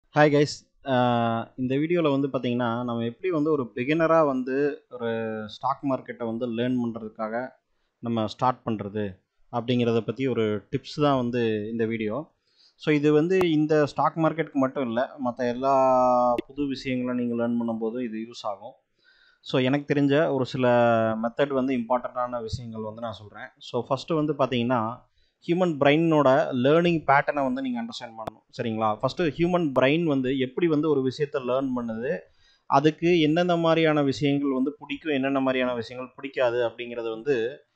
hi guys இந்த வீடியோவில் வந்து பார்த்தீங்கன்னா நம்ம எப்படி வந்து ஒரு பிகினராக வந்து ஒரு ஸ்டாக் மார்க்கெட்டை வந்து லேர்ன் பண்ணுறதுக்காக நம்ம ஸ்டார்ட் பண்ணுறது அப்படிங்கிறத பற்றி ஒரு டிப்ஸ் தான் வந்து இந்த வீடியோ ஸோ இது வந்து இந்த ஸ்டாக் மார்க்கெட்டுக்கு மட்டும் இல்லை மற்ற எல்லா புது விஷயங்களும் நீங்கள் லேர்ன் பண்ணும்போது இது யூஸ் ஆகும் ஸோ எனக்கு தெரிஞ்ச ஒரு சில மெத்தட் வந்து இம்பார்ட்டண்ட்டான விஷயங்கள் வந்து நான் சொல்கிறேன் ஸோ ஃபஸ்ட்டு வந்து பார்த்தீங்கன்னா ஹியூமன் பிரெயினோட லேர்னிங் பேட்டர்னை வந்து நீங்கள் அண்டர்ஸ்டாண்ட் பண்ணணும் சரிங்களா ஃபஸ்ட்டு ஹியூமன் பிரெயின் வந்து எப்படி வந்து ஒரு விஷயத்தை லேர்ன் பண்ணுது அதுக்கு எந்தெந்த மாதிரியான விஷயங்கள் வந்து பிடிக்கும் என்னென்ன மாதிரியான விஷயங்கள் பிடிக்காது அப்படிங்கிறத வந்து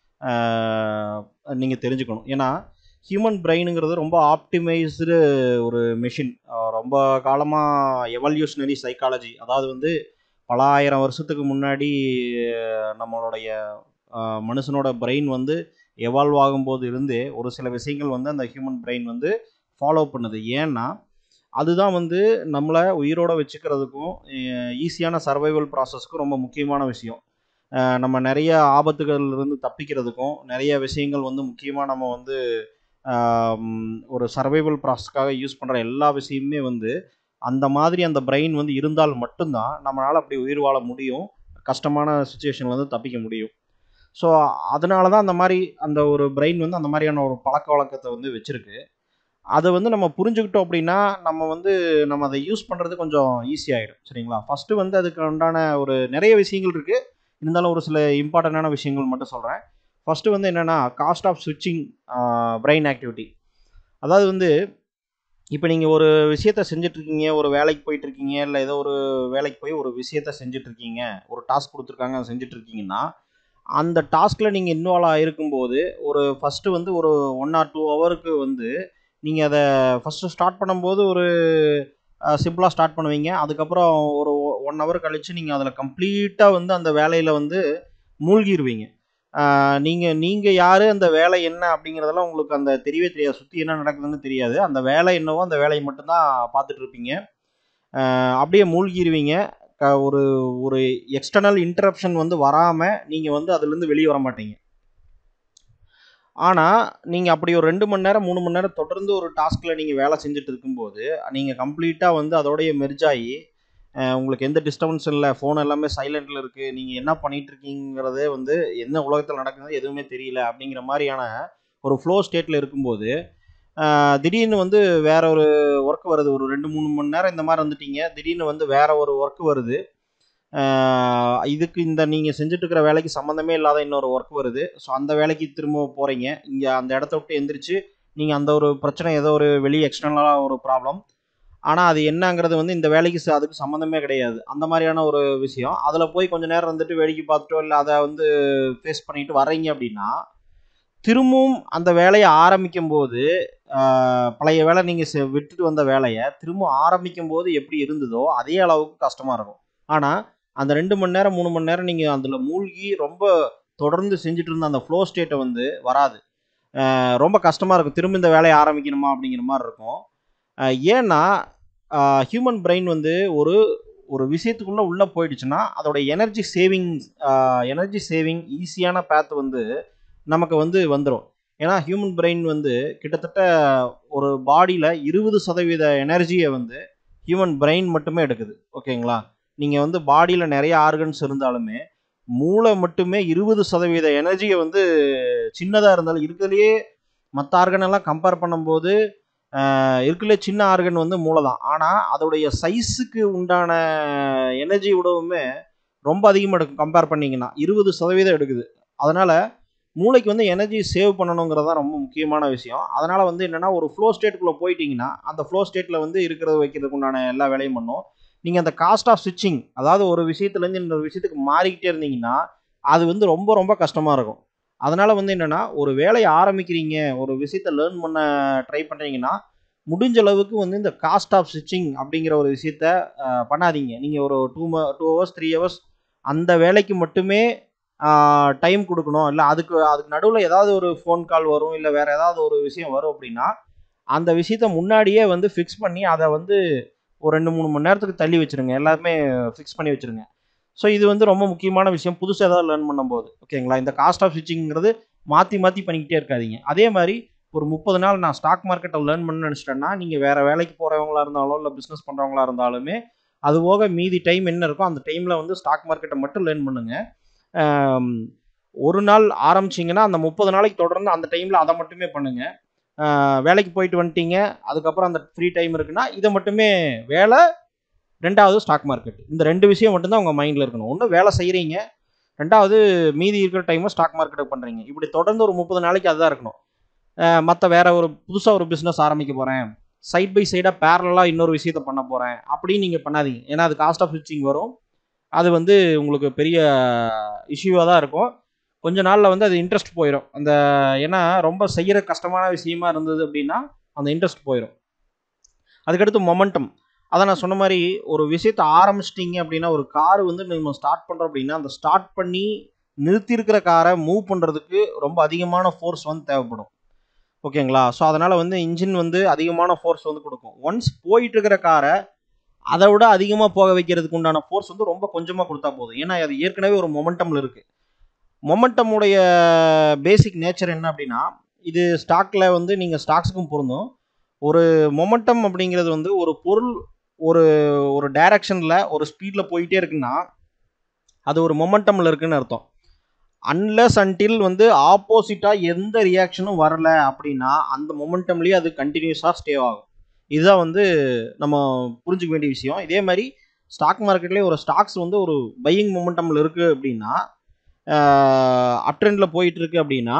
நீங்கள் தெரிஞ்சுக்கணும் ஏன்னா ஹியூமன் பிரெயினுங்கிறது ரொம்ப ஆப்டிமைஸ்டு ஒரு மெஷின் ரொம்ப காலமாக எவல்யூஷனரி சைக்காலஜி அதாவது வந்து பல ஆயிரம் வருஷத்துக்கு முன்னாடி நம்மளுடைய மனுஷனோட பிரெயின் வந்து எவால்வ் ஆகும்போது இருந்தே ஒரு சில விஷயங்கள் வந்து அந்த ஹியூமன் பிரெயின் வந்து ஃபாலோ பண்ணுது ஏன்னா அதுதான் வந்து நம்மளை உயிரோட வச்சுக்கிறதுக்கும் ஈஸியான சர்வைவல் ப்ராசஸ்க்கும் ரொம்ப முக்கியமான விஷயம் நம்ம நிறைய ஆபத்துகள்லேருந்து தப்பிக்கிறதுக்கும் நிறைய விஷயங்கள் வந்து முக்கியமாக நம்ம வந்து ஒரு சர்வைவல் ப்ராசஸ்க்காக யூஸ் பண்ணுற எல்லா விஷயமுமே வந்து அந்த மாதிரி அந்த பிரெயின் வந்து இருந்தால் மட்டும்தான் நம்மளால் அப்படி உயிர் வாழ முடியும் கஷ்டமான சுச்சுவேஷனில் வந்து தப்பிக்க முடியும் ஸோ அதனால தான் அந்த மாதிரி அந்த ஒரு பிரெயின் வந்து அந்த மாதிரியான ஒரு பழக்க வழக்கத்தை வந்து வச்சுருக்கு அதை வந்து நம்ம புரிஞ்சுக்கிட்டோம் அப்படின்னா நம்ம வந்து நம்ம அதை யூஸ் பண்ணுறது கொஞ்சம் ஈஸியாகிடும் சரிங்களா ஃபஸ்ட்டு வந்து அதுக்கு உண்டான ஒரு நிறைய விஷயங்கள் இருக்குது இருந்தாலும் ஒரு சில இம்பார்ட்டண்டான விஷயங்கள் மட்டும் சொல்கிறேன் ஃபஸ்ட்டு வந்து என்னென்னா காஸ்ட் ஆஃப் ஸ்விட்சிங் பிரெயின் ஆக்டிவிட்டி அதாவது வந்து இப்போ நீங்கள் ஒரு விஷயத்த செஞ்சிட்ருக்கீங்க ஒரு வேலைக்கு போயிட்டுருக்கீங்க இல்லை ஏதோ ஒரு வேலைக்கு போய் ஒரு விஷயத்த செஞ்சிட்ருக்கீங்க ஒரு டாஸ்க் கொடுத்துருக்காங்க அதை செஞ்சிட்ருக்கீங்கன்னா அந்த டாஸ்கில் நீங்கள் இன்வால்வ் ஆகிருக்கும்போது ஒரு ஃபஸ்ட்டு வந்து ஒரு ஒன் ஆர் டூ ஹவருக்கு வந்து நீங்கள் அதை ஃபஸ்ட்டு ஸ்டார்ட் பண்ணும்போது ஒரு சிம்பிளாக ஸ்டார்ட் பண்ணுவீங்க அதுக்கப்புறம் ஒரு ஒன் ஹவர் கழித்து நீங்கள் அதில் கம்ப்ளீட்டாக வந்து அந்த வேலையில் வந்து மூழ்கிடுவீங்க நீங்கள் நீங்கள் யார் அந்த வேலை என்ன அப்படிங்கிறதெல்லாம் உங்களுக்கு அந்த தெரியவே தெரியாது சுற்றி என்ன நடக்குதுன்னு தெரியாது அந்த வேலை என்னவோ அந்த வேலையை மட்டும்தான் பார்த்துட்டு இருப்பீங்க அப்படியே மூழ்கிடுவீங்க ஒரு ஒரு எக்ஸ்டர்னல் இன்டரப்ஷன் வந்து வராமல் நீங்கள் வந்து அதுலேருந்து வெளியே வர மாட்டீங்க ஆனால் நீங்கள் அப்படி ஒரு ரெண்டு மணி நேரம் மூணு மணி நேரம் தொடர்ந்து ஒரு டாஸ்கில் நீங்கள் வேலை செஞ்சுட்டு இருக்கும்போது நீங்கள் கம்ப்ளீட்டாக வந்து அதோடைய மெர்ஜாகி உங்களுக்கு எந்த டிஸ்டர்பன்ஸும் இல்லை ஃபோன் எல்லாமே சைலண்டில் இருக்குது நீங்கள் என்ன பண்ணிகிட்டு இருக்கீங்கிறதே வந்து என்ன உலகத்தில் நடக்குது எதுவுமே தெரியல அப்படிங்கிற மாதிரியான ஒரு ஃப்ளோ ஸ்டேட்டில் இருக்கும்போது திடீர்னு வந்து வேற ஒரு ஒர்க் வருது ஒரு ரெண்டு மூணு மணி நேரம் இந்த மாதிரி வந்துட்டீங்க திடீர்னு வந்து வேற ஒரு ஒர்க் வருது இதுக்கு இந்த நீங்கள் செஞ்சுட்டு இருக்கிற வேலைக்கு சம்மந்தமே இல்லாத இன்னொரு ஒர்க் வருது ஸோ அந்த வேலைக்கு திரும்ப போகிறீங்க இங்கே அந்த இடத்த விட்டு எந்திரிச்சு நீங்கள் அந்த ஒரு பிரச்சனை ஏதோ ஒரு வெளியே எக்ஸ்டர்னலாக ஒரு ப்ராப்ளம் ஆனால் அது என்னங்கிறது வந்து இந்த வேலைக்கு அதுக்கு சம்மந்தமே கிடையாது அந்த மாதிரியான ஒரு விஷயம் அதில் போய் கொஞ்சம் நேரம் வந்துட்டு வேடிக்கை பார்த்துட்டோ இல்லை அதை வந்து ஃபேஸ் பண்ணிட்டு வர்றீங்க அப்படின்னா திரும்பவும் அந்த வேலையை ஆரம்பிக்கும் போது பழைய வேலை நீங்கள் விட்டுட்டு வந்த வேலையை திரும்ப ஆரம்பிக்கும் போது எப்படி இருந்ததோ அதே அளவுக்கு கஷ்டமாக இருக்கும் ஆனால் அந்த ரெண்டு மணி நேரம் மூணு மணி நேரம் நீங்கள் அதில் மூழ்கி ரொம்ப தொடர்ந்து செஞ்சுட்டு இருந்த அந்த ஃப்ளோ ஸ்டேட்டை வந்து வராது ரொம்ப கஷ்டமாக இருக்கும் திரும்ப இந்த வேலையை ஆரம்பிக்கணுமா அப்படிங்கிற மாதிரி இருக்கும் ஏன்னா ஹியூமன் பிரெயின் வந்து ஒரு ஒரு விஷயத்துக்குள்ளே உள்ளே போயிடுச்சுன்னா அதோட எனர்ஜி சேவிங் எனர்ஜி சேவிங் ஈஸியான பேத் வந்து நமக்கு வந்து வந்துடும் ஏன்னா ஹியூமன் பிரெயின் வந்து கிட்டத்தட்ட ஒரு பாடியில் இருபது சதவீத எனர்ஜியை வந்து ஹியூமன் பிரெயின் மட்டுமே எடுக்குது ஓகேங்களா நீங்கள் வந்து பாடியில் நிறைய ஆர்கன்ஸ் இருந்தாலுமே மூளை மட்டுமே இருபது சதவீத எனர்ஜியை வந்து சின்னதாக இருந்தாலும் இருக்கிறதுலையே மற்ற ஆர்கன் எல்லாம் கம்பேர் பண்ணும்போது இருக்குல்ல சின்ன ஆர்கன் வந்து மூளை தான் ஆனால் அதோடைய சைஸுக்கு உண்டான எனர்ஜி விடவுமே ரொம்ப அதிகமாக எடுக்கும் கம்பேர் பண்ணிங்கன்னா இருபது சதவீதம் எடுக்குது அதனால் மூளைக்கு வந்து எனர்ஜி சேவ் பண்ணணுங்கிறது தான் ரொம்ப முக்கியமான விஷயம் அதனால் வந்து என்னென்னா ஒரு ஃப்ளோ ஸ்டேட்டுக்குள்ளே போயிட்டீங்கன்னா அந்த ஃப்ளோ ஸ்டேட்டில் வந்து இருக்கிறத வைக்கிறதுக்கு உண்டான எல்லா வேலையும் பண்ணும் நீங்கள் அந்த காஸ்ட் ஆஃப் ஸ்விட்சிங் அதாவது ஒரு விஷயத்துலேருந்து இன்னொரு விஷயத்துக்கு மாறிக்கிட்டே இருந்தீங்கன்னா அது வந்து ரொம்ப ரொம்ப கஷ்டமாக இருக்கும் அதனால் வந்து என்னென்னா ஒரு வேலையை ஆரம்பிக்கிறீங்க ஒரு விஷயத்த லேர்ன் பண்ண ட்ரை பண்ணுறீங்கன்னா முடிஞ்ச அளவுக்கு வந்து இந்த காஸ்ட் ஆஃப் ஸ்விட்சிங் அப்படிங்கிற ஒரு விஷயத்த பண்ணாதீங்க நீங்கள் ஒரு டூ ம டூ ஹவர்ஸ் த்ரீ ஹவர்ஸ் அந்த வேலைக்கு மட்டுமே டைம் கொடுக்கணும் இல்லை அதுக்கு அதுக்கு நடுவில் ஏதாவது ஒரு ஃபோன் கால் வரும் இல்லை வேறு ஏதாவது ஒரு விஷயம் வரும் அப்படின்னா அந்த விஷயத்த முன்னாடியே வந்து ஃபிக்ஸ் பண்ணி அதை வந்து ஒரு ரெண்டு மூணு மணி நேரத்துக்கு தள்ளி வச்சுருங்க எல்லாருமே ஃபிக்ஸ் பண்ணி வச்சுருங்க ஸோ இது வந்து ரொம்ப முக்கியமான விஷயம் புதுசாக ஏதாவது லேர்ன் பண்ணும்போது ஓகேங்களா இந்த காஸ்ட் ஆஃப் ஸ்விட்சிங்கிறது மாற்றி மாற்றி பண்ணிக்கிட்டே இருக்காதிங்க அதே மாதிரி ஒரு முப்பது நாள் நான் ஸ்டாக் மார்க்கெட்டை லேர்ன் பண்ண நினச்சிட்டேன்னா நீங்கள் வேறு வேலைக்கு போகிறவங்களா இருந்தாலும் இல்லை பிஸ்னஸ் பண்ணுறவங்களா இருந்தாலுமே அது போக மீதி டைம் என்ன இருக்கோ அந்த டைமில் வந்து ஸ்டாக் மார்க்கெட்டை மட்டும் லேர்ன் பண்ணுங்கள் ஒரு நாள் ஆரம்பிச்சிங்கன்னா அந்த முப்பது நாளைக்கு தொடர்ந்து அந்த டைமில் அதை மட்டுமே பண்ணுங்கள் வேலைக்கு போயிட்டு வந்துட்டீங்க அதுக்கப்புறம் அந்த ஃப்ரீ டைம் இருக்குன்னா இதை மட்டுமே வேலை ரெண்டாவது ஸ்டாக் மார்க்கெட் இந்த ரெண்டு விஷயம் மட்டும்தான் உங்கள் மைண்டில் இருக்கணும் ஒன்று வேலை செய்கிறீங்க ரெண்டாவது மீதி இருக்கிற டைமை ஸ்டாக் மார்க்கெட்டை பண்ணுறீங்க இப்படி தொடர்ந்து ஒரு முப்பது நாளைக்கு அதுதான் இருக்கணும் மற்ற வேற ஒரு புதுசாக ஒரு பிஸ்னஸ் ஆரம்பிக்க போகிறேன் சைட் பை சைடாக பேரலாக இன்னொரு விஷயத்த பண்ண போகிறேன் அப்படின்னு நீங்கள் பண்ணாதீங்க ஏன்னா அது காஸ்ட் ஆஃப் ஸ்விட்சிங் வரும் அது வந்து உங்களுக்கு பெரிய இஷ்யூவாக தான் இருக்கும் கொஞ்ச நாளில் வந்து அது இன்ட்ரெஸ்ட் போயிடும் அந்த ஏன்னா ரொம்ப செய்கிற கஷ்டமான விஷயமா இருந்தது அப்படின்னா அந்த இன்ட்ரெஸ்ட் போயிடும் அதுக்கடுத்து மொமெண்டம் அதை நான் சொன்ன மாதிரி ஒரு விஷயத்தை ஆரம்பிச்சிட்டிங்க அப்படின்னா ஒரு கார் வந்து நம்ம ஸ்டார்ட் பண்ணுறோம் அப்படின்னா அந்த ஸ்டார்ட் பண்ணி நிறுத்தியிருக்கிற காரை மூவ் பண்ணுறதுக்கு ரொம்ப அதிகமான ஃபோர்ஸ் வந்து தேவைப்படும் ஓகேங்களா ஸோ அதனால் வந்து இன்ஜின் வந்து அதிகமான ஃபோர்ஸ் வந்து கொடுக்கும் ஒன்ஸ் போயிட்டு இருக்கிற காரை அதை விட அதிகமாக போக வைக்கிறதுக்கு உண்டான ஃபோர்ஸ் வந்து ரொம்ப கொஞ்சமாக கொடுத்தா போதும் ஏன்னா அது ஏற்கனவே ஒரு மொமெண்டமில் இருக்குது மொமெண்டமுடைய பேசிக் நேச்சர் என்ன அப்படின்னா இது ஸ்டாக்கில் வந்து நீங்கள் ஸ்டாக்ஸுக்கும் பொருந்தும் ஒரு மொமெண்டம் அப்படிங்கிறது வந்து ஒரு பொருள் ஒரு ஒரு டைரக்ஷனில் ஒரு ஸ்பீடில் போயிட்டே இருக்குன்னா அது ஒரு மொமெண்டமில் இருக்குன்னு அர்த்தம் அன்லஸ் அன்டில் வந்து ஆப்போசிட்டாக எந்த ரியாக்ஷனும் வரல அப்படின்னா அந்த மொமெண்டம்லேயே அது கண்டினியூஸாக ஸ்டே ஆகும் இதுதான் வந்து நம்ம புரிஞ்சுக்க வேண்டிய விஷயம் இதே மாதிரி ஸ்டாக் மார்க்கெட்லேயே ஒரு ஸ்டாக்ஸ் வந்து ஒரு பையிங் மொமெண்டமில் இருக்குது அப்படின்னா அப்ட்ரெண்டில் போயிட்டு இருக்கு அப்படின்னா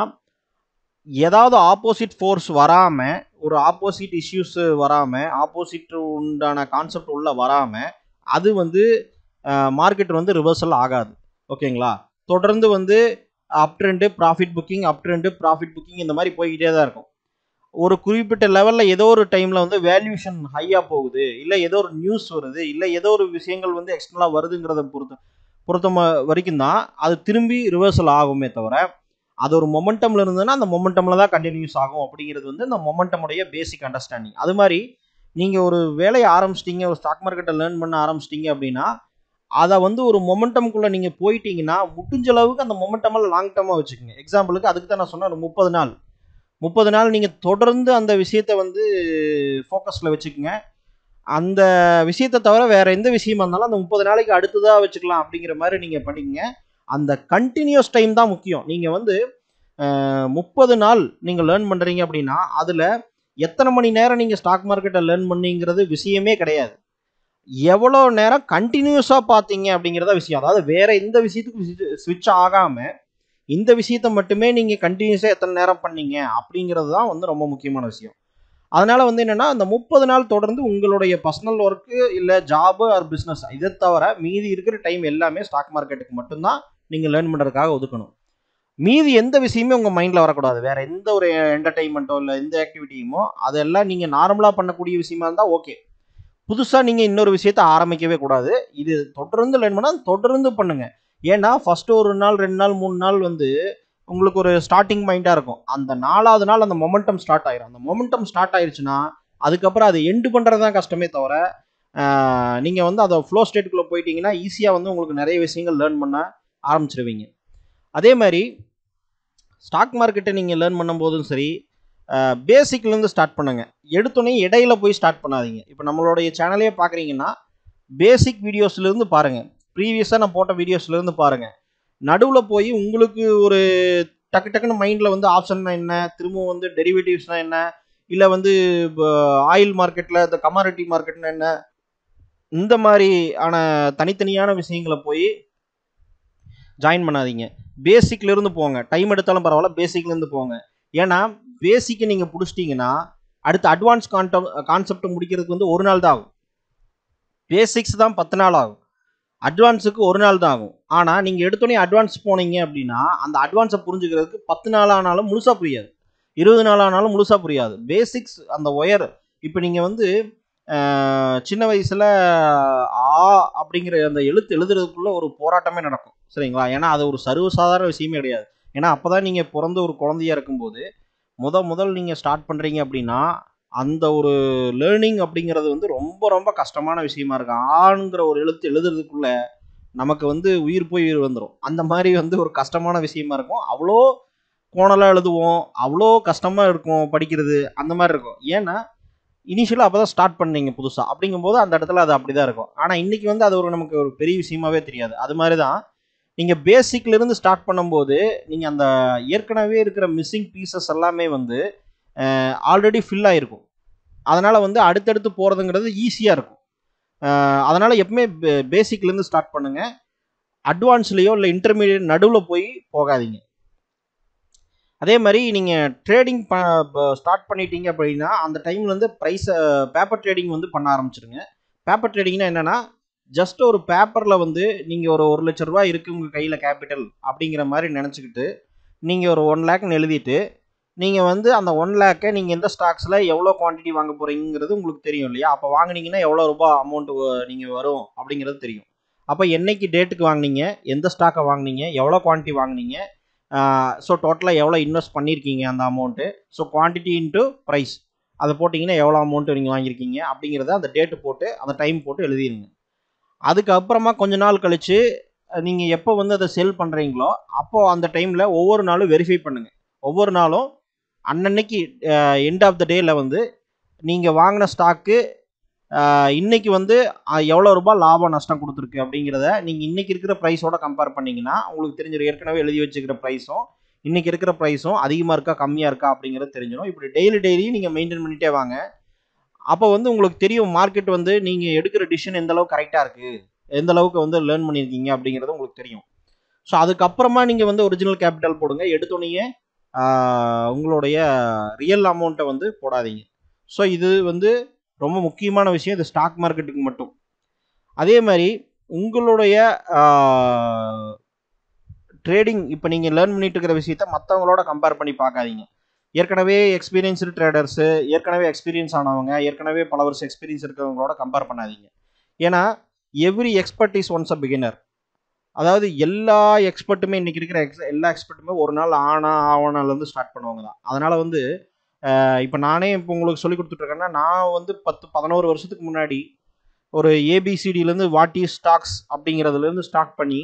ஏதாவது ஆப்போசிட் ஃபோர்ஸ் வராமல் ஒரு ஆப்போசிட் இஷ்யூஸ் வராமல் ஆப்போசிட் உண்டான கான்செப்ட் உள்ள வராமல் அது வந்து மார்க்கெட் வந்து ரிவர்சல் ஆகாது ஓகேங்களா தொடர்ந்து வந்து up trend profit booking up trend profit booking இந்த மாதிரி போய்கிட்டே தான் இருக்கும் ஒரு குறிப்பிட்ட லெவலில் ஏதோ ஒரு டைமில் வந்து வேல்யூஷன் ஹையாக போகுது இல்லை ஏதோ ஒரு நியூஸ் வருது இல்லை ஏதோ ஒரு விஷயங்கள் வந்து எக்ஸ்டர்னலாக வருதுங்கிறத பொறுத்த பொறுத்த வரைக்கும் தான் அது திரும்பி ரிவர்சல் ஆகுமே தவிர அது ஒரு மொமெண்டமில் இருந்ததுன்னா அந்த மொமெண்டமில் தான் கண்டினியூஸ் ஆகும் அப்படிங்கிறது வந்து இந்த மொமெண்டமுடைய பேசிக் அண்டர்ஸ்டாண்டிங் அது மாதிரி நீங்கள் ஒரு வேலையை ஆரம்பிச்சிட்டிங்க ஒரு ஸ்டாக் மார்க்கெட்டை லேர்ன் பண்ண ஆரம்பிச்சிட்டிங்க அப்படின்னா அதை வந்து ஒரு மொமெண்டம்குள்ளே நீங்கள் போயிட்டீங்கன்னா முடிஞ்ச அளவுக்கு அந்த மொமெண்டமில் லாங் டேர்மாக வச்சுக்கோங்க எக்ஸாம்பிளுக்கு அதுக்கு தான் நான் சொன்னேன் ஒரு முப்பது நாள் முப்பது நாள் நீங்கள் தொடர்ந்து அந்த விஷயத்தை வந்து ஃபோக்கஸில் வச்சுக்கோங்க அந்த விஷயத்தை தவிர வேறு எந்த விஷயமா இருந்தாலும் அந்த முப்பது நாளைக்கு அடுத்ததாக வச்சுக்கலாம் அப்படிங்கிற மாதிரி நீங்கள் பண்ணிக்கங்க அந்த கண்டினியூஸ் டைம் தான் முக்கியம் நீங்கள் வந்து முப்பது நாள் நீங்கள் லேர்ன் பண்ணுறீங்க அப்படின்னா அதில் எத்தனை மணி நேரம் நீங்கள் ஸ்டாக் மார்க்கெட்டை லேர்ன் பண்ணீங்கிறது விஷயமே கிடையாது எவ்வளோ நேரம் கண்டினியூஸாக பார்த்தீங்க அப்படிங்கிறத விஷயம் அதாவது வேற எந்த விஷயத்துக்கும் ஸ்விட்ச் ஆகாமல் இந்த விஷயத்த மட்டுமே நீங்கள் கண்டினியூஸாக எத்தனை நேரம் பண்ணீங்க அப்படிங்கிறது தான் வந்து ரொம்ப முக்கியமான விஷயம் அதனால் வந்து என்னென்னா அந்த முப்பது நாள் தொடர்ந்து உங்களுடைய பர்சனல் ஒர்க்கு இல்லை ஜாபு ஆர் பிஸ்னஸ் இதை தவிர மீதி இருக்கிற டைம் எல்லாமே ஸ்டாக் மார்க்கெட்டுக்கு மட்டும்தான் நீங்கள் லேர்ன் பண்ணுறதுக்காக ஒதுக்கணும் மீதி எந்த விஷயமே உங்கள் மைண்டில் வரக்கூடாது வேறு எந்த ஒரு என்டர்டைன்மெண்ட்டோ இல்லை எந்த ஆக்டிவிட்டியுமோ அதெல்லாம் நீங்கள் நார்மலாக பண்ணக்கூடிய விஷயமா இருந்தால் ஓகே புதுசாக நீங்கள் இன்னொரு விஷயத்த ஆரம்பிக்கவே கூடாது இது தொடர்ந்து லேர்ன் பண்ணால் தொடர்ந்து பண்ணுங்கள் ஏன்னா ஃபஸ்ட்டு ஒரு நாள் ரெண்டு நாள் மூணு நாள் வந்து உங்களுக்கு ஒரு ஸ்டார்டிங் மைண்டாக இருக்கும் அந்த நாலாவது நாள் அந்த மொமெண்டம் ஸ்டார்ட் ஆயிரும் அந்த மொமெண்டம் ஸ்டார்ட் ஆயிருச்சுன்னா அதுக்கப்புறம் அதை எண்டு பண்ணுறது தான் கஷ்டமே தவிர நீங்கள் வந்து அதை ஃப்ளோ ஸ்டேட்டுக்குள்ளே போயிட்டீங்கன்னா ஈஸியாக வந்து உங்களுக்கு நிறைய விஷயங்கள் லேர்ன் பண்ண ஆரம்பிச்சிருவீங்க அதே மாதிரி ஸ்டாக் மார்க்கெட்டை நீங்கள் லேர்ன் பண்ணும்போதும் சரி பேசிக்லேருந்து ஸ்டார்ட் பண்ணுங்கள் எடுத்தோடனே இடையில போய் ஸ்டார்ட் பண்ணாதீங்க இப்போ நம்மளுடைய சேனலே பார்க்குறீங்கன்னா பேசிக் வீடியோஸ்லேருந்து பாருங்கள் ப்ரீவியஸாக நான் போட்ட வீடியோஸ்லேருந்து பாருங்கள் நடுவில் போய் உங்களுக்கு ஒரு டக்கு டக்குன்னு மைண்டில் வந்து ஆப்ஷன்னா என்ன திரும்பவும் வந்து டெரிவேட்டிவ்ஸ்னால் என்ன இல்லை வந்து ஆயில் மார்க்கெட்டில் இந்த கமாடிட்டி மார்க்கெட்னா என்ன இந்த மாதிரி ஆன தனித்தனியான விஷயங்களை போய் ஜாயின் பண்ணாதீங்க பேசிக்லேருந்து போங்க டைம் எடுத்தாலும் பரவாயில்ல பேசிக்லேருந்து போங்க ஏன்னா பேசிக்கை நீங்கள் பிடிச்சிட்டிங்கன்னா அடுத்து அட்வான்ஸ் கான்டம் கான்செப்ட் முடிக்கிறதுக்கு வந்து ஒரு நாள் தான் ஆகும் பேசிக்ஸ் தான் பத்து நாள் ஆகும் அட்வான்ஸுக்கு ஒரு நாள் தான் ஆகும் ஆனால் நீங்கள் எடுத்தோடனே அட்வான்ஸ் போனீங்க அப்படின்னா அந்த அட்வான்ஸை புரிஞ்சுக்கிறதுக்கு பத்து நாள் ஆனாலும் முழுசாக புரியாது இருபது நாள் ஆனாலும் முழுசாக புரியாது பேசிக்ஸ் அந்த ஒயர் இப்போ நீங்கள் வந்து சின்ன வயசில் ஆ அப்படிங்கிற அந்த எழுத்து எழுதுறதுக்குள்ளே ஒரு போராட்டமே நடக்கும் சரிங்களா ஏன்னா அது ஒரு சர்வசாதாரண விஷயமே கிடையாது ஏன்னா அப்போ தான் நீங்கள் பிறந்த ஒரு குழந்தையா இருக்கும்போது முத முதல் நீங்கள் ஸ்டார்ட் பண்ணுறீங்க அப்படின்னா அந்த ஒரு லேர்னிங் அப்படிங்கிறது வந்து ரொம்ப ரொம்ப கஷ்டமான விஷயமா இருக்கும் ஆணுங்கிற ஒரு எழுத்து எழுதுறதுக்குள்ள நமக்கு வந்து உயிர் போய் உயிர் வந்துடும் அந்த மாதிரி வந்து ஒரு கஷ்டமான விஷயமா இருக்கும் அவ்வளோ கோணலாக எழுதுவோம் அவ்வளோ கஷ்டமாக இருக்கும் படிக்கிறது அந்த மாதிரி இருக்கும் ஏன்னா இனிஷியலாக அப்போ தான் ஸ்டார்ட் பண்ணீங்க புதுசாக அப்படிங்கும்போது அந்த இடத்துல அது அப்படி தான் இருக்கும் ஆனால் இன்றைக்கி வந்து அது ஒரு நமக்கு ஒரு பெரிய விஷயமாவே தெரியாது அது மாதிரி தான் நீங்கள் பேசிக்லேருந்து ஸ்டார்ட் பண்ணும்போது நீங்கள் அந்த ஏற்கனவே இருக்கிற மிஸ்ஸிங் பீசஸ் எல்லாமே வந்து ஆல்ரெடி ஃபில் ஆகிருக்கும் அதனால் வந்து அடுத்தடுத்து போகிறதுங்கிறது ஈஸியாக இருக்கும் அதனால் எப்பவுமே பேசிக்லேருந்து ஸ்டார்ட் பண்ணுங்கள் அட்வான்ஸ்லேயோ இல்லை இன்டர்மீடியட் நடுவில் போய் போகாதீங்க அதே மாதிரி நீங்கள் ட்ரேடிங் ப ஸ்டார்ட் பண்ணிட்டீங்க அப்படின்னா அந்த டைம்லேருந்து ப்ரைஸை பேப்பர் ட்ரேடிங் வந்து பண்ண ஆரம்பிச்சிருங்க பேப்பர் ட்ரேடிங்னா என்னென்னா ஜஸ்ட் ஒரு பேப்பரில் வந்து நீங்கள் ஒரு ஒரு லட்ச ரூபா இருக்குது உங்கள் கையில் கேபிட்டல் அப்படிங்கிற மாதிரி நினச்சிக்கிட்டு நீங்கள் ஒரு ஒன் லேக்னு எழுதிட்டு நீங்கள் வந்து அந்த ஒன் லேக்கை நீங்கள் எந்த ஸ்டாக்ஸில் எவ்வளோ குவான்டிட்டி வாங்க போகிறீங்கிறது உங்களுக்கு தெரியும் இல்லையா அப்போ வாங்கினீங்கன்னா எவ்வளோ ரூபா அமௌண்ட்டு நீங்கள் வரும் அப்படிங்கிறது தெரியும் அப்போ என்னைக்கு டேட்டுக்கு வாங்கினீங்க எந்த ஸ்டாக்கை வாங்கினீங்க எவ்வளோ குவான்டிட்டி வாங்கினீங்க ஸோ டோட்டலாக எவ்வளோ இன்வெஸ்ட் பண்ணியிருக்கீங்க அந்த amount so quantity into price அதை போட்டிங்கன்னா எவ்வளோ அமௌண்ட்டு நீங்கள் வாங்கியிருக்கீங்க அப்படிங்கிறத அந்த டேட்டு போட்டு அந்த டைம் போட்டு எழுதிடுங்க அதுக்கப்புறமா கொஞ்ச நாள் கழித்து நீங்கள் எப்போ வந்து அதை செல் பண்ணுறீங்களோ அப்போது அந்த டைமில் ஒவ்வொரு நாளும் வெரிஃபை பண்ணுங்கள் ஒவ்வொரு நாளும் அன்னன்னைக்கு எண்ட் ஆஃப் த டேயில் வந்து நீங்கள் வாங்கின ஸ்டாக்கு இன்னைக்கு வந்து எவ்வளோ ரூபாய் லாபம் நஷ்டம் கொடுத்துருக்கு அப்படிங்கிறத நீங்கள் இன்றைக்கி இருக்கிற ப்ரைஸோட கம்பேர் பண்ணிங்கன்னா உங்களுக்கு தெரிஞ்சிடும் ஏற்கனவே எழுதி வச்சுக்கிற ப்ரைஸும் இன்றைக்கி இருக்கிற ப்ரைஸும் அதிகமாக இருக்கா கம்மியாக இருக்கா அப்படிங்கிறது தெரிஞ்சிடும் இப்படி டெய்லி டெய்லி நீங்கள் மெயின்டைன் பண்ணிகிட்டே வாங்க அப்போ வந்து உங்களுக்கு தெரியும் மார்க்கெட் வந்து நீங்கள் எடுக்கிற டிசிஷன் எந்த அளவுக்கு கரெக்டாக இருக்குது எந்த அளவுக்கு வந்து லேர்ன் பண்ணியிருக்கீங்க அப்படிங்கிறது உங்களுக்கு தெரியும் ஸோ அதுக்கப்புறமா நீங்கள் வந்து ஒரிஜினல் கேபிட்டல் போடுங்க எடுத்தோடனே உங்களுடைய ரியல் அமௌண்ட்டை வந்து போடாதீங்க ஸோ இது வந்து ரொம்ப முக்கியமான விஷயம் இது ஸ்டாக் மார்க்கெட்டுக்கு மட்டும் அதே மாதிரி உங்களுடைய ட்ரேடிங் இப்போ நீங்கள் லேர்ன் பண்ணிட்டு இருக்கிற விஷயத்த மற்றவங்களோட கம்பேர் பண்ணி பார்க்காதீங்க ஏற்கனவே எக்ஸ்பீரியன்ஸ்டு ட்ரேடர்ஸு ஏற்கனவே எக்ஸ்பீரியன்ஸ் ஆனவங்க ஏற்கனவே பல வருஷம் எக்ஸ்பீரியன்ஸ் இருக்கிறவங்களோட கம்பேர் பண்ணாதீங்க ஏன்னா every expert is once a beginner அதாவது எல்லா எக்ஸ்பர்ட்டுமே இன்றைக்கி இருக்கிற எக்ஸ் எல்லா எக்ஸ்பர்ட்டுமே ஒரு நாள் ஆனா ஆவணாலேருந்து ஸ்டார்ட் பண்ணுவாங்க தான் அதனால் வந்து இப்போ நானே இப்போ உங்களுக்கு சொல்லி கொடுத்துட்ருக்கேன்னா நான் வந்து பத்து பதினோரு வருஷத்துக்கு முன்னாடி ஒரு ஏபிசிடிலேருந்து வாட் இஸ் ஸ்டாக்ஸ் அப்படிங்கிறதுலேருந்து ஸ்டார்ட் பண்ணி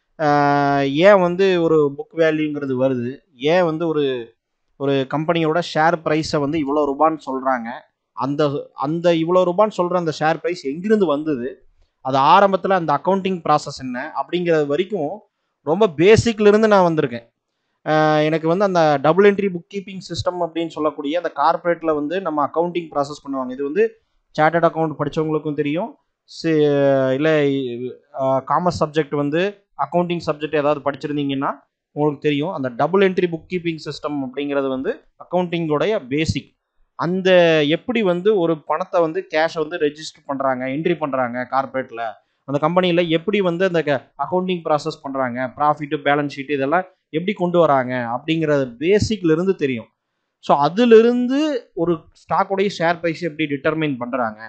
ஏன் வந்து ஒரு புக் வேல்யூங்கிறது வருது ஏன் வந்து ஒரு ஒரு கம்பெனியோட ஷேர் ப்ரைஸை வந்து இவ்வளோ ரூபான்னு சொல்கிறாங்க அந்த அந்த இவ்வளோ ரூபான்னு சொல்கிற அந்த ஷேர் ப்ரைஸ் எங்கிருந்து வந்தது அது ஆரம்பத்தில் அந்த அக்கௌண்டிங் ப்ராசஸ் என்ன அப்படிங்கிறது வரைக்கும் ரொம்ப பேசிக்லேருந்து நான் வந்திருக்கேன் எனக்கு வந்து அந்த double entry bookkeeping system அப்படின்னு சொல்லக்கூடிய அந்த கார்ப்பரேட்டில் வந்து நம்ம அக்கௌண்டிங் ப்ராசஸ் பண்ணுவாங்க இது வந்து சார்ட்டர்ட் அக்கௌண்ட் படித்தவங்களுக்கும் தெரியும் இல்லை காமர்ஸ் சப்ஜெக்ட் வந்து அக்கௌண்டிங் சப்ஜெக்ட் ஏதாவது படிச்சிருந்தீங்கன்னா உங்களுக்கு தெரியும் அந்த double entry bookkeeping system அப்படிங்கிறது வந்து அக்கௌண்டிங்கோடைய பேசிக் அந்த எப்படி வந்து ஒரு பணத்தை வந்து கேஷை வந்து ரெஜிஸ்டர் பண்ணுறாங்க என்ட்ரி பண்ணுறாங்க கார்ப்பரேட்டில் அந்த கம்பெனியில் எப்படி வந்து அந்த அக்கௌண்டிங் ப்ராசஸ் பண்ணுறாங்க ப்ராஃபிட்டு பேலன்ஸ் ஷீட்டு இதெல்லாம் எப்படி கொண்டு வராங்க அப்படிங்கிற பேசிக்லேருந்து தெரியும் ஸோ அதிலிருந்து ஒரு ஸ்டாக்கோடைய ஷேர் ப்ரைஸ் எப்படி டிட்டர்மைன் பண்ணுறாங்க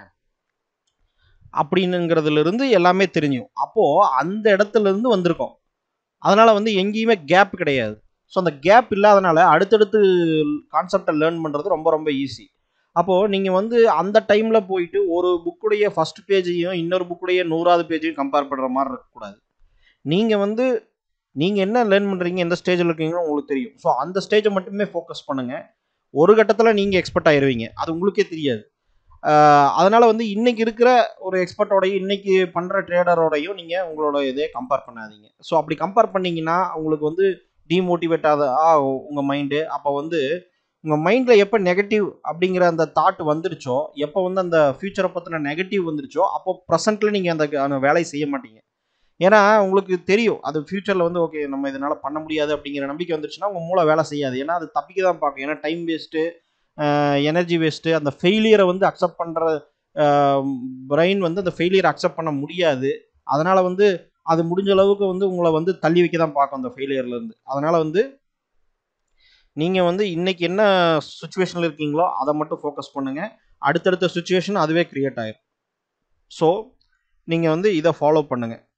அப்படின்னுங்கிறதுலேருந்து எல்லாமே தெரியும் அப்போது அந்த இடத்துலேருந்து வந்திருக்கோம் அதனால் வந்து எங்கேயுமே கேப் கிடையாது ஸோ அந்த கேப் இல்லாதனால அடுத்தடுத்து கான்செப்டை லேர்ன் பண்ணுறது ரொம்ப ரொம்ப ஈஸி அப்போது நீங்கள் வந்து அந்த டைமில் போயிட்டு ஒரு புக்குடைய ஃபஸ்ட் பேஜையும் இன்னொரு புக்குடைய நூறாவது பேஜையும் கம்பேர் பண்ணுற மாதிரி இருக்கக்கூடாது நீங்கள் வந்து நீங்கள் என்ன லேர்ன் பண்ணுறீங்க எந்த ஸ்டேஜில் இருக்கீங்கன்னு உங்களுக்கு தெரியும் ஸோ அந்த ஸ்டேஜை மட்டுமே ஃபோக்கஸ் பண்ணுங்கள் ஒரு கட்டத்தில் நீங்கள் எக்ஸ்பர்ட் ஆயிடுவீங்க அது உங்களுக்கே தெரியாது அதனால் வந்து இன்றைக்கி இருக்கிற ஒரு எக்ஸ்பர்ட்டோடையும் இன்றைக்கி பண்ணுற ட்ரேடரோடையும் நீங்கள் உங்களோட இதே கம்பேர் பண்ணாதீங்க ஸோ அப்படி கம்பேர் பண்ணிங்கன்னா உங்களுக்கு வந்து டிமோட்டிவேட் ஆகுது ஆ உங்கள் மைண்டு அப்போ வந்து உங்கள் மைண்டில் எப்போ நெகட்டிவ் அப்படிங்கிற அந்த தாட் வந்துருச்சோ எப்போ வந்து அந்த ஃப்யூச்சரை பற்றின நெகட்டிவ் வந்துருச்சோ அப்போ ப்ரெசென்ட்டில் நீங்கள் அந்த அந்த வேலையை செய்ய மாட்டீங்க ஏன்னா உங்களுக்கு தெரியும் அது ஃப்யூச்சரில் வந்து ஓகே நம்ம இதனால் பண்ண முடியாது அப்படிங்கிற நம்பிக்கை வந்துருச்சுன்னா உங்கள் மூளை வேலை செய்யாது ஏன்னா அது தப்பிக்க தான் பார்க்கும் ஏன்னா டைம் வேஸ்ட்டு எனர்ஜி வேஸ்ட்டு அந்த ஃபெயிலியரை வந்து அக்செப்ட் பண்ணுற பிரெயின் வந்து அந்த ஃபெயிலியரை அக்செப்ட் பண்ண முடியாது அதனால் வந்து அது முடிஞ்ச அளவுக்கு வந்து உங்களை வந்து தள்ளி வைக்க தான் பார்க்கும் அந்த ஃபெயிலியர்லேருந்து அதனால் வந்து நீங்கள் வந்து இன்றைக்கி என்ன சுச்சுவேஷனில் இருக்கீங்களோ அதை மட்டும் ஃபோக்கஸ் பண்ணுங்கள் அடுத்தடுத்த சுச்சுவேஷன் அதுவே க்ரியேட் ஆயிரும் ஸோ நீங்கள் வந்து இதை ஃபாலோ பண்ணுங்கள்